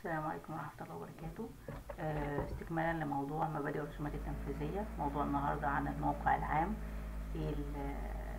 السلام عليكم ورحمة الله وبركاته آه، استكمالا لموضوع مبادئ الرسومات التنفيذية موضوع النهاردة عن الموقع العام ايه ال-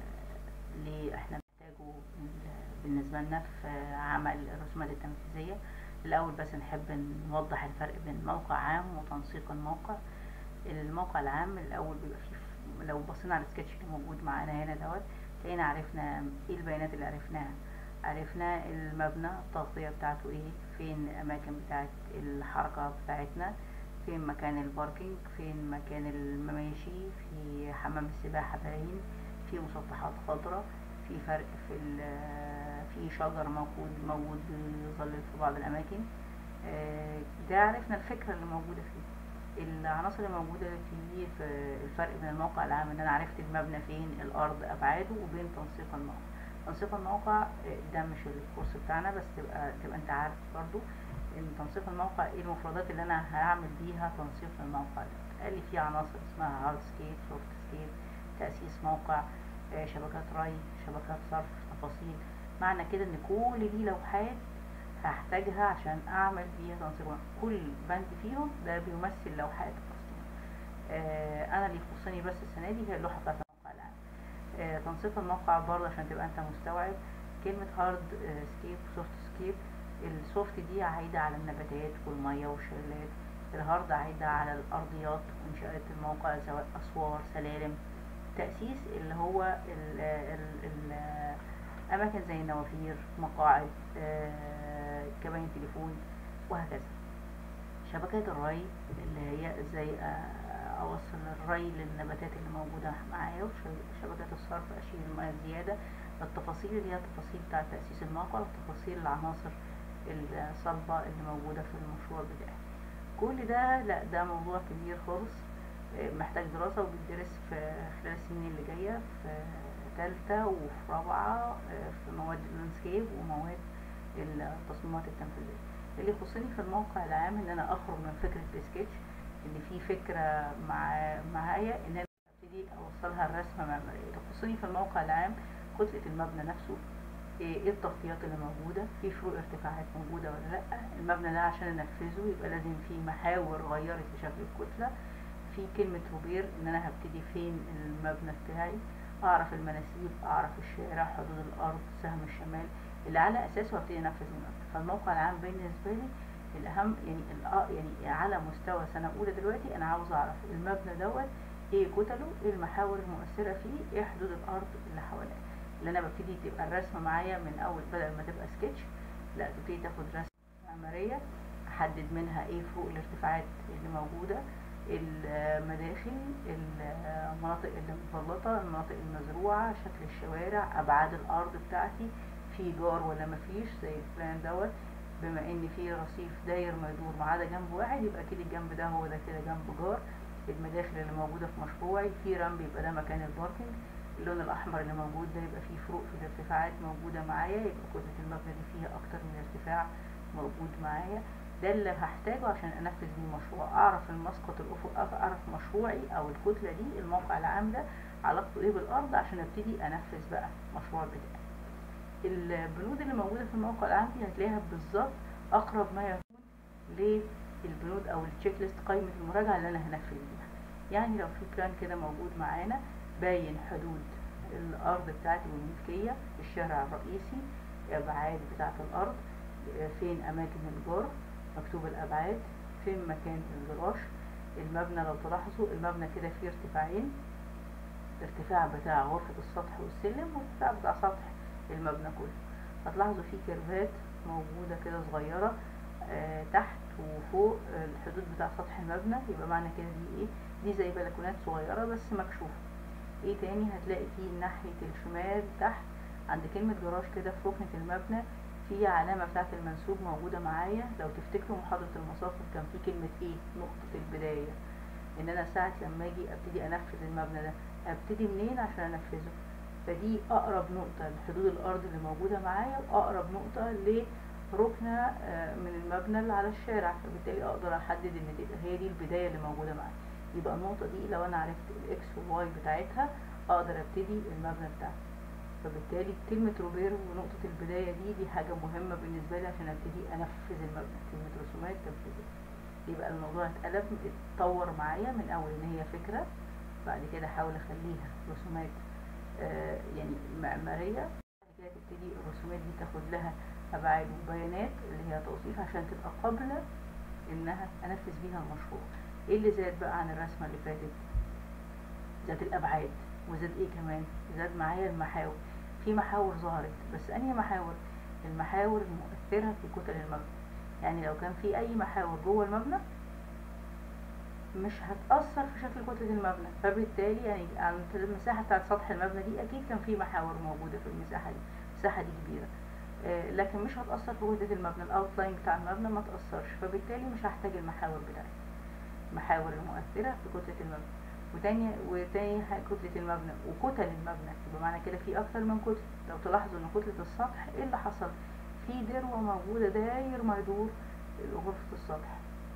اللي احنا محتاجه ال- بالنسبة لنا في عمل الرسومات التنفيذية الأول بس نحب نوضح الفرق بين موقع عام وتنسيق الموقع الموقع العام الأول بيبقى فيه لو بصينا على السكتش اللي موجود معانا هنا دوت تلاقينا عرفنا ايه البيانات اللي عرفناها عرفنا المبنى التغطية بتاعته ايه فين الأماكن بتاعت الحركة بتاعتنا فين مكان الباركينج فين مكان المماشي في حمام السباحة باين في مسطحات خضراء في فرق في ال- في شجر موجود موجود بيظلل في بعض الأماكن آه، ده عرفنا الفكرة اللي موجودة فيه العناصر اللي موجودة فيه في الفرق بين الموقع العام ان انا عرفت المبنى فين الارض ابعاده وبين تنسيق الموقع تنسيق الموقع آه، ده مش الكورس بتاعنا بس تبقى تبقى انت عارف برضو ان تنسيق الموقع ايه المفردات اللي انا هعمل بيها تنسيق الموقع ده قال لي في عناصر اسمها هارد سكيب سوفت سكيب تأسيس موقع آه، شبكات ري شبكات صرف تفاصيل معنى كده ان كل دي لوحات هحتاجها عشان اعمل بيها تنسيق موقع. كل بند فيهم ده بيمثل لوحات اصلا آه، انا اللي يخصني بس السنه دي هي اللوحه بتاعت الموقع العام آه، تنسيق الموقع برضه عشان تبقى انت مستوعب كلمة هارد سكيب وسوفت سكيب السوفت دي عايدة على النباتات والمية والشلالات الهارد عايدة على الأرضيات وإنشاءات الموقع سواء أسوار سلالم تأسيس اللي هو ال ال ال أماكن زي النوافير مقاعد آه، كباين تليفون وهكذا شبكات الري اللي هي ازاي آه، اوصل الري للنباتات اللي موجوده معايا وشبكات الصرف اشيل الميه الزياده التفاصيل اللي هي التفاصيل بتاعه تاسيس الموقع وتفاصيل العناصر الصلبه اللي موجوده في المشروع بتاعي كل ده لا ده موضوع كبير خالص آه، محتاج دراسه وبيدرس في خلال السنين اللي جايه في تالتة وفي رابعة آه، في مواد اللاندسكيب ومواد التصميمات التنفيذية اللي يخصني في الموقع العام ان انا اخرج من فكرة السكتش ان في فكرة مع معايا ان انا ابتدي اوصلها الرسمة معمارية اللي يخصني في الموقع العام كتلة المبنى نفسه ايه إيه التغطيات اللي موجودة في فروق ارتفاعات موجودة ولا لا المبنى ده عشان انفذه يبقى لازم في محاور غيرت في شكل الكتلة في كلمة روبير ان انا هبتدي فين المبنى بتاعي اعرف المناسيب اعرف الشارع حدود الارض سهم الشمال اللي على اساسه هبتدي انفذ المبنى فالموقع العام بالنسبه لي الاهم يعني الأ- يعني على مستوى سنه اولى دلوقتي انا عاوز اعرف المبنى دوت ايه كتله ايه المحاور المؤثره فيه ايه حدود الارض اللي حواليه اللي انا ببتدي تبقى الرسمه معايا من اول بدل ما تبقى سكتش لا تبتدي تاخد رسمه معماريه احدد منها ايه فروق الارتفاعات اللي موجوده المداخل المناطق اللي متبلطه المناطق المزروعه شكل الشوارع ابعاد الارض بتاعتي في جار ولا مفيش زي البلان دوت بما ان في رصيف داير ما يدور ما عدا جنب واحد يبقى اكيد الجنب ده هو ده كده جنب جار المداخل اللي موجوده في مشروعي في رمب يبقى ده مكان الباركنج اللون الاحمر اللي موجود ده يبقى فيه فروق في الارتفاعات موجوده معايا يبقى كتله المبنى دي فيها اكتر من ارتفاع موجود معايا ده اللي هحتاجه عشان انفذ بيه المشروع اعرف المسقط الافق اعرف مشروعي او الكتله دي الموقع العام ده علاقته ايه بالارض عشان ابتدي انفذ بقى المشروع بتاعي البنود اللي موجوده في الموقع العام دي هتلاقيها بالظبط اقرب ما يكون للبنود او التشيك ليست قائمه المراجعه اللي انا هنفذ بيها يعني لو في بلان كده موجود معانا باين حدود الارض بتاعتي والملكيه الشارع الرئيسي الابعاد بتاعه الارض فين اماكن الجار مكتوب الابعاد فين مكان الجراج المبنى لو تلاحظوا المبنى كده فيه ارتفاعين ارتفاع بتاع غرفة السطح والسلم وارتفاع بتاع سطح المبنى كله هتلاحظوا فيه كيرفات موجودة كده صغيرة آه تحت وفوق الحدود بتاع سطح المبنى يبقى معنى كده دي ايه دي زي بلكونات صغيرة بس مكشوفة ايه تاني هتلاقي فيه ناحية الشمال تحت عند كلمة جراج كده في ركنة المبنى في علامة بتاعة المنسوب موجودة معايا لو تفتكروا محاضرة المصافف كان في كلمة ايه نقطة البداية ان انا ساعة لما اجي ابتدي انفذ المبنى ده ابتدي منين عشان انفذه فدي اقرب نقطة لحدود الارض اللي موجودة معايا واقرب نقطة لركنة آه، من المبنى اللي على الشارع فبالتالي اقدر احدد ان تبقى هي دي البداية اللي موجودة معايا يبقى النقطة دي لو انا عرفت الاكس والواي بتاعتها اقدر ابتدي المبنى بتاعي فبالتالي كلمة روبير ونقطة البداية دي دي حاجة مهمة بالنسبة لي عشان ابتدي انفذ المبنى كلمة رسومات تنفيذية يبقى الموضوع اتقلب اتطور معايا من اول ان هي فكرة بعد كده احاول اخليها رسومات آه يعني معمارية بعد كده تبتدي الرسومات دي تاخد لها ابعاد وبيانات اللي هي توصيف عشان تبقى قابلة انها انفذ بيها المشروع ايه اللي زاد بقى عن الرسمة اللي فاتت زاد الابعاد وزاد ايه كمان زاد معايا المحاور في محاور ظهرت بس انهي محاور المحاور المؤثرة في كتل المبنى يعني لو كان في اي محاور جوه المبنى مش هتأثر في شكل كتلة المبنى فبالتالي يعني عن المساحة بتاعت سطح المبنى دي أكيد كان في محاور موجودة في المساحة دي المساحة دي كبيرة آه لكن مش هتأثر في كتلة المبنى الأوتلاين بتاع المبنى ما تأثرش فبالتالي مش هحتاج المحاور بتاعتي المحاور المؤثرة في كتلة المبنى وتاني وتاني كتلة المبنى وكتل المبنى بمعنى كده في أكتر من كتلة لو تلاحظوا إن كتلة السطح إيه اللي حصل؟ في دروة موجودة داير ما يدور غرفة السطح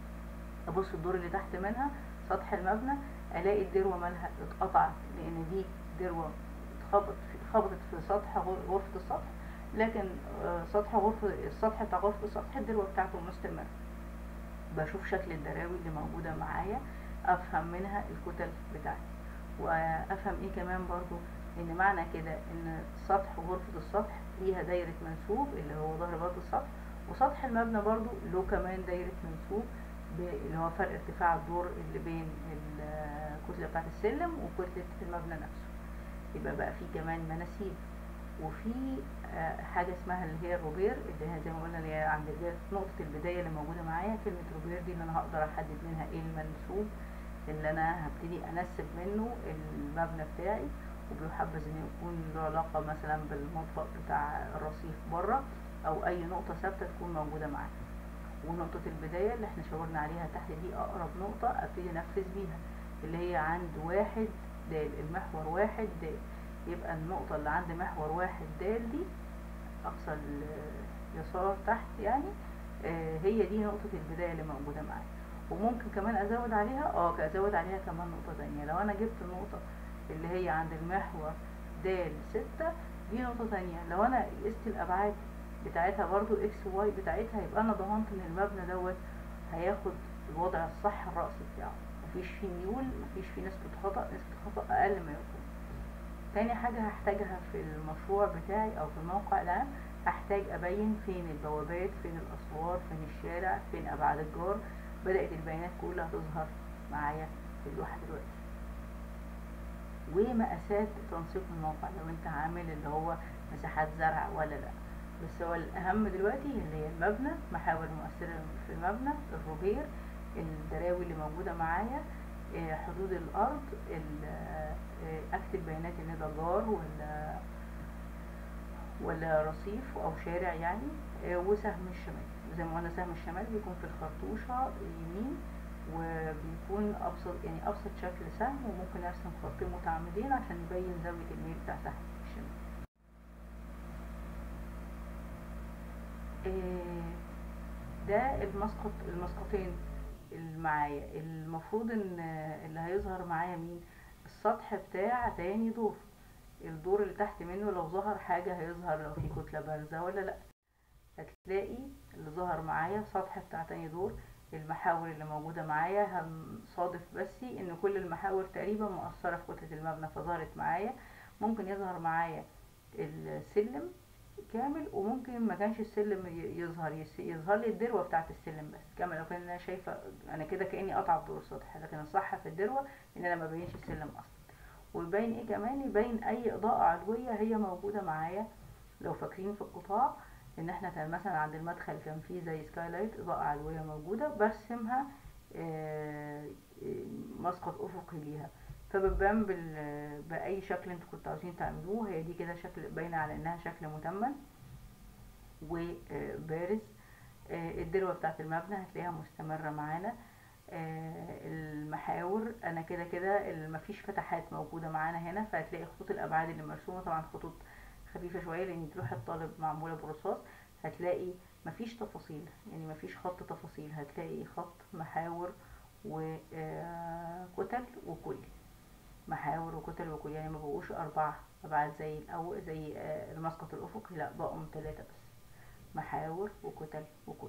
ابص الدور اللي تحت منها سطح المبنى الاقي الدروة مالها اتقطعت لان دي دروة اتخبط في خبطت في سطح غرفة السطح لكن سطح غرفة السطح بتاع غرفة السطح الدروة بتاعته مستمرة بشوف شكل الدراوي اللي موجودة معايا افهم منها الكتل بتاعتي وافهم ايه كمان برضو ان معنى كده ان سطح غرفة السطح ليها دايرة منسوب اللي هو ظهر باب السطح وسطح المبنى برضو له كمان دايرة منسوب اللي هو فرق ارتفاع الدور اللي بين الكتلة بتاعت السلم وكتلة المبنى نفسه يبقى بقى في كمان مناسيب وفي حاجة اسمها اللي هي الروبير اللي هي زي ما قلنا اللي هي عند نقطة البداية اللي موجودة معايا كلمة روبير دي اللي انا هقدر احدد منها ايه المنسوب اللي انا هبتدي انسب منه المبنى بتاعي وبيحبذ ان يكون له علاقة مثلا بالمطبخ بتاع الرصيف بره او اي نقطة ثابتة تكون موجودة معايا ونقطة البداية اللي احنا شاورنا عليها تحت دي أقرب نقطة أبتدي أنفذ بيها اللي هي عند واحد دال المحور واحد دال يبقى النقطة اللي عند محور واحد دال دي أقصى اليسار تحت يعني آه هي دي نقطة البداية اللي موجودة معايا وممكن كمان أزود عليها اه أزود عليها كمان نقطة تانية لو أنا جبت النقطة اللي هي عند المحور دال ستة دي نقطة تانية لو أنا قست الأبعاد بتاعتها برضو اكس واي بتاعتها يبقى انا ضمنت ان المبنى دوت هياخد الوضع الصح الرأسي بتاعه مفيش فيه ميول مفيش فيه نسبة خطأ نسبة خطأ اقل ما يكون تاني حاجة هحتاجها في المشروع بتاعي او في الموقع العام هحتاج ابين فين البوابات فين الاسوار فين الشارع فين ابعاد الجار بدأت البيانات كلها تظهر معايا في اللوحة دلوقتي ومقاسات تنسيق الموقع لو انت عامل اللي هو مساحات زرع ولا لا بس هو الأهم دلوقتي اللي هي المبنى محاور مؤثرة في المبنى الروبير الدراوي اللي موجودة معايا حدود الأرض أكتب بيانات إن ده جار ولا ولا رصيف أو شارع يعني وسهم الشمال زي ما قلنا سهم الشمال بيكون في الخرطوشة يمين وبيكون أبسط يعني أبسط شكل سهم وممكن أرسم خطين متعامدين عشان يبين زاوية الميل بتاع سهم الشمال ده المسقط المسقطين اللي معايا المفروض ان اللي هيظهر معايا مين السطح بتاع تاني دور الدور اللي تحت منه لو ظهر حاجة هيظهر لو في كتلة بارزة ولا لا هتلاقي اللي ظهر معايا سطح بتاع تاني دور المحاور اللي موجودة معايا هنصادف بس ان كل المحاور تقريبا مؤثرة في كتلة المبنى فظهرت معايا ممكن يظهر معايا السلم كامل وممكن ما كانش السلم يظهر يظهر لي الدروه بتاعه السلم بس كما لو كان انا شايفه انا كده كاني قطع بدور السطح لكن الصح في الدروه ان انا ما بينش السلم اصلا ويبين ايه كمان يبين اي اضاءه علويه هي موجوده معايا لو فاكرين في القطاع ان احنا كان مثلا عند المدخل كان فيه زي سكايلايت اضاءه علويه موجوده برسمها مسقط افقي ليها فبتبان بأي شكل انتوا كنتوا عاوزين تعملوه هي دي كده شكل باينة على انها شكل متمم وبارز الدروة بتاعت المبنى هتلاقيها مستمرة معانا المحاور انا كده كده مفيش فتحات موجودة معانا هنا فهتلاقي خطوط الابعاد اللي مرسومة طبعا خطوط خفيفة شوية لان لوحة الطالب معمولة برصاص هتلاقي مفيش تفاصيل يعني مفيش خط تفاصيل هتلاقي خط محاور وكتل وكل محاور وكتل وكل يعني ما بقوش اربع ابعاد زي الاول زي آه، المسقط الافقي لا بقوا ثلاثة بس محاور وكتل وكل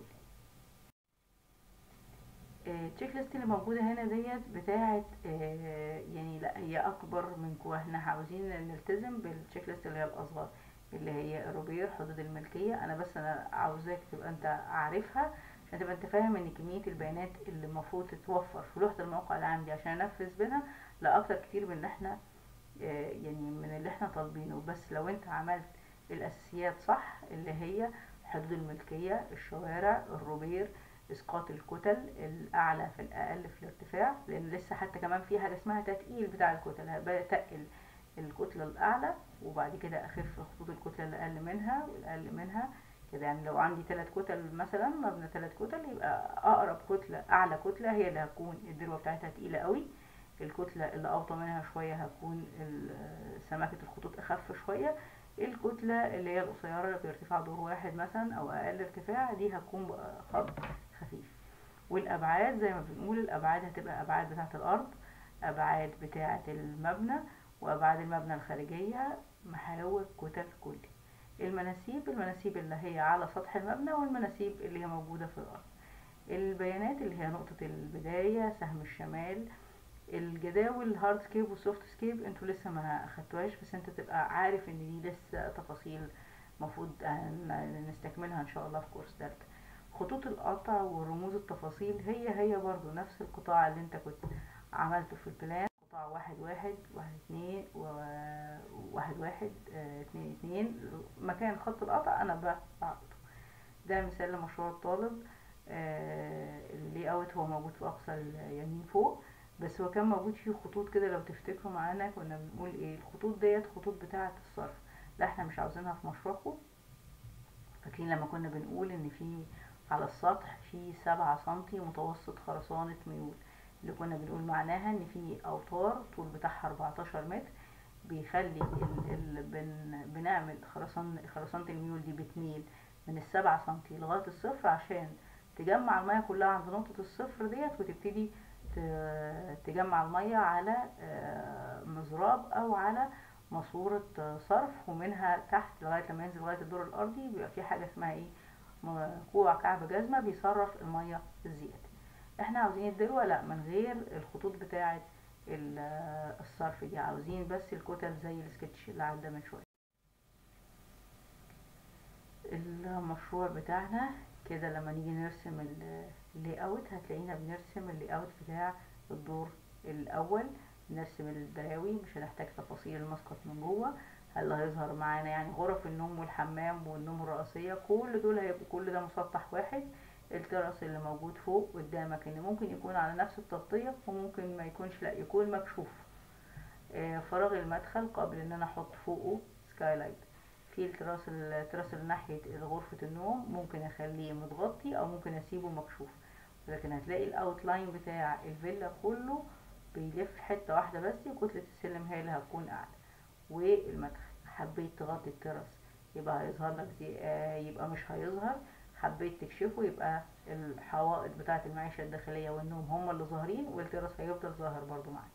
التشيك ليست اللي موجودة هنا ديت بتاعة آه، يعني لا هي أكبر من كو احنا عاوزين نلتزم بالتشيك ليست اللي هي الأصغر اللي هي الروبير حدود الملكية أنا بس أنا عاوزاك تبقى أنت عارفها عشان تبقى أنت فاهم إن كمية البيانات اللي المفروض تتوفر في لوحة الموقع العام دي عشان أنفذ بينها لا أكتر كتير من اللي احنا آه، يعني من اللي احنا طالبينه بس لو أنت عملت الأساسيات صح اللي هي حدود الملكية الشوارع الروبير اسقاط الكتل الاعلى في الاقل في الارتفاع لان لسه حتى كمان في حاجه اسمها تتقيل بتاع الكتل بتقل الكتله الاعلى وبعد كده اخف خطوط الكتله اللي اقل منها والاقل منها كده يعني لو عندي ثلاث كتل مثلا مبنى ثلاث كتل يبقى اقرب كتله اعلى كتله هي اللي هتكون الذروه بتاعتها تقيله قوي الكتله اللي اوطى منها شويه هتكون ال- سماكه الخطوط اخف شويه الكتله اللي هي القصيره اللي بارتفاع دور واحد مثلا او اقل ارتفاع دي هتكون بقى خط خفيف والابعاد زي ما بنقول الابعاد هتبقى ابعاد بتاعه الارض ابعاد بتاعه المبنى وابعاد المبنى الخارجيه محاور كتل كلي المناسيب المناسيب اللي هي على سطح المبنى والمناسيب اللي هي موجوده في الارض البيانات اللي هي نقطه البدايه سهم الشمال الجداول الهارد سكيب والسوفت سكيب انتوا لسه ما اخدتوهاش بس انت تبقى عارف ان دي لسه تفاصيل المفروض نستكملها ان شاء الله في كورس دلتا خطوط القطع ورموز التفاصيل هي هي برضو نفس القطاع اللي انت كنت عملته في البلان قطاع واحد واحد واحد اتنين و- واحد واحد اه، اتنين اتنين مكان خط القطع انا بعرضه ده مثال لمشروع الطالب اه، اللي اوت هو موجود في اقصى اليمين فوق بس هو كان موجود فيه خطوط كده لو تفتكروا معانا كنا بنقول ايه الخطوط ديت خطوط بتاعة الصرف لا احنا مش عاوزينها في مشروعكم فاكرين لما كنا بنقول ان في على السطح في سبعة سنتي متوسط خرسانة ميول اللي كنا بنقول معناها ان في اوتار طول بتاعها 14 متر بيخلي ال ال بن بنعمل خرسان خرسانة الميول دي بتميل من السبعة سنتي لغاية الصفر عشان تجمع المية كلها عند نقطة الصفر ديت وتبتدي ت- تجمع المية على آه، مزراب أو على ماسورة آه، صرف ومنها تحت لغاية لما ينزل لغاية الدور الأرضي بيبقى في حاجة اسمها ايه م- كوع كعب جزمة بيصرف المية الزيادة احنا عاوزين الدروة لا من غير الخطوط بتاعة ال- آه، الصرف دي عاوزين بس الكتل زي السكتش اللي عدى من شوية المشروع بتاعنا كده لما نيجي نرسم اللي اوت هتلاقينا بنرسم اللي اوت بتاع الدور الاول نرسم البلاوي مش هنحتاج تفاصيل المسقط من جوه اللي هيظهر معانا يعني غرف النوم والحمام والنوم الرئيسية كل دول هيبقوا كل ده مسطح واحد الترس اللي موجود فوق قدامك اللي ممكن يكون على نفس التغطية وممكن ما يكونش لا يكون مكشوف آه، فراغ المدخل قبل ان انا احط فوقه سكايلايت في التراس التراس اللي ناحية غرفة النوم ممكن اخليه متغطي او ممكن اسيبه مكشوف لكن هتلاقي الاوتلاين بتاع الفيلا كله بيلف حتة واحدة بس وكتلة السلم هي اللي هتكون اعلى والمدخل حبيت تغطي التراس يبقى هيظهر لك زي آه يبقى مش هيظهر حبيت تكشفه يبقى الحوائط بتاعة المعيشة الداخلية والنوم هما اللي ظاهرين والتراس هيفضل ظاهر برضو معاك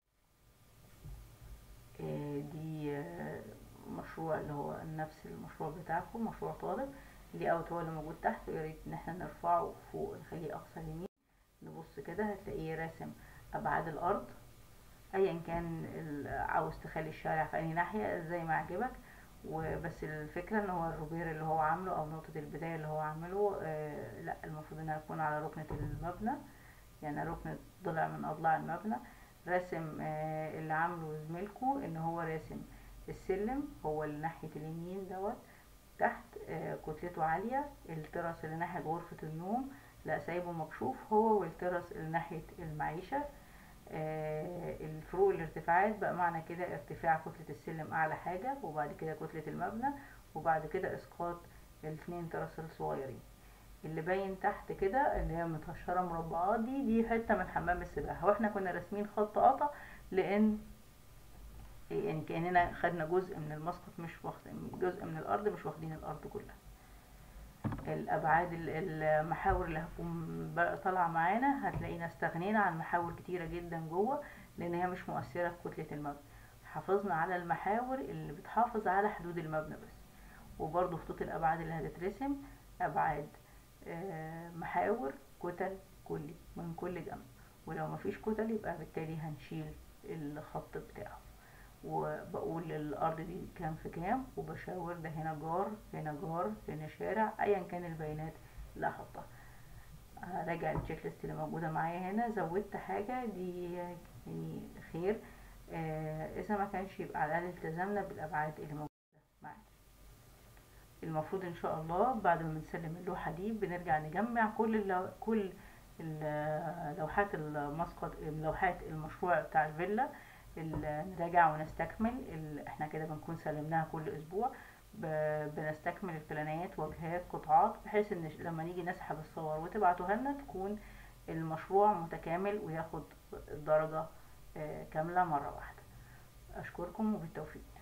آه، دي آه، مشروع اللي هو نفس المشروع بتاعكم مشروع طالب اللي اوت هو اللي موجود تحت ويا ريت ان احنا نرفعه فوق نخليه اقصى اليمين نبص كده هتلاقيه راسم ابعاد الارض ايا كان ال- عاوز تخلي الشارع في اي ناحية زي ما عجبك وبس الفكرة ان هو الروبير اللي هو عامله او نقطة البداية اللي هو عامله آه لا المفروض انها تكون على ركنة المبنى يعني ركنة ضلع من اضلاع المبنى راسم آه اللي عامله زميلكو ان هو راسم السلم هو اللي ناحية اليمين دوت تحت آه كتلته عالية الترس اللي ناحية غرفة النوم لا سايبه مكشوف هو والترس اللي ناحية المعيشة آه، الفروق الارتفاعات بقى معنى كده ارتفاع كتلة السلم أعلى حاجة وبعد كده كتلة المبنى وبعد كده إسقاط الاتنين ترس الصغيرين اللي باين تحت كده اللي هي متهشرة مربعات دي دي حتة من حمام السباحة واحنا كنا راسمين خط قطع لأن يعني كأننا خدنا جزء من المسقط مش واخد جزء من الأرض مش واخدين الأرض كلها الابعاد ال- المحاور اللي هتكون بقى طالعه معانا هتلاقينا استغنينا عن محاور كتيره جدا جوه لان هي مش مؤثرة في كتلة المبنى حافظنا على المحاور اللي بتحافظ على حدود المبنى بس وبرضو خطوط الابعاد اللي هتترسم ابعاد آه، محاور كتل كلي من كل جنب ولو مفيش كتل يبقى بالتالي هنشيل الخط بتاعه وبقول الارض دي كام في كام وبشاور ده هنا جار هنا جار هنا شارع ايا كان البيانات اللي هحطها هراجع التشيك ليست اللي موجوده معايا هنا زودت حاجه دي يعني خير آه اذا ما كانش يبقى على الاقل التزمنا بالابعاد اللي موجوده معانا المفروض ان شاء الله بعد ما بنسلم اللوحه دي بنرجع نجمع كل اللو... كل ال- لوحات المسقط لوحات المشروع بتاع الفيلا ال- نراجع ونستكمل ال- احنا كده بنكون سلمناها كل اسبوع ب- بنستكمل البلانات واجهات قطاعات بحيث ان ش- لما نيجي نسحب الصور وتبعتوها لنا تكون المشروع متكامل وياخد الدرجة آه، كاملة مرة واحدة أشكركم وبالتوفيق